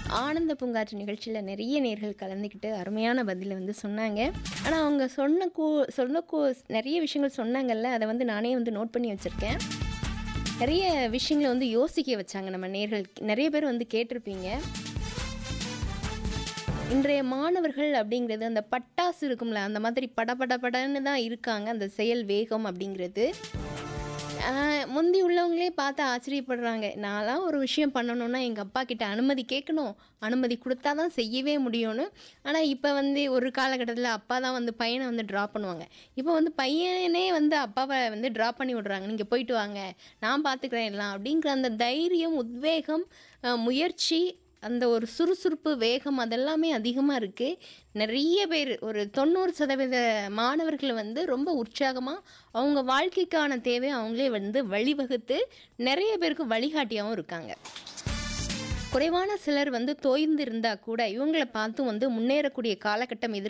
ஆனந்த பூங்காற்று நிகழ்ச்சியில் நிறைய நேர்கள் கலந்துக்கிட்டு அருமையான பதிலை வந்து சொன்னாங்க ஆனால் அவங்க சொன்ன கூ சொன்ன கூ நிறைய விஷயங்கள் சொன்னாங்கல்ல அதை வந்து நானே வந்து நோட் பண்ணி வச்சுருக்கேன் நிறைய விஷயங்களை வந்து யோசிக்க வச்சாங்க நம்ம நேர்கள் நிறைய பேர் வந்து கேட்டிருப்பீங்க இன்றைய மாணவர்கள் அப்படிங்கிறது அந்த பட்டாசு இருக்கும்ல அந்த மாதிரி பட பட படன்னு தான் இருக்காங்க அந்த செயல் வேகம் அப்படிங்கிறது ஆஹ் முந்தி உள்ளவங்களே பார்த்து ஆச்சரியப்படுறாங்க நான்லாம் ஒரு விஷயம் பண்ணணும்னா எங்கள் அப்பா கிட்ட அனுமதி கேட்கணும் அனுமதி கொடுத்தா தான் செய்யவே முடியும்னு ஆனால் இப்போ வந்து ஒரு காலகட்டத்தில் அப்பா தான் வந்து பையனை வந்து ட்ராப் பண்ணுவாங்க இப்போ வந்து பையனே வந்து அப்பாவை வந்து ட்ராப் பண்ணி விடுறாங்க நீங்கள் போயிட்டு வாங்க நான் பார்த்துக்கிறேன் எல்லாம் அப்படிங்கிற அந்த தைரியம் உத்வேகம் ஆஹ் முயற்சி அந்த ஒரு சுறுசுறுப்பு வேகம் அதெல்லாமே அதிகமாக இருக்குது நிறைய பேர் ஒரு தொண்ணூறு சதவீத மாணவர்கள் வந்து ரொம்ப உற்சாகமாக அவங்க வாழ்க்கைக்கான தேவை அவங்களே வந்து வழிவகுத்து நிறைய பேருக்கு வழிகாட்டியாகவும் இருக்காங்க குறைவான சிலர் வந்து தோய்ந்து இருந்தால் கூட இவங்களை பார்த்து வந்து முன்னேறக்கூடிய காலகட்டம் எதிர்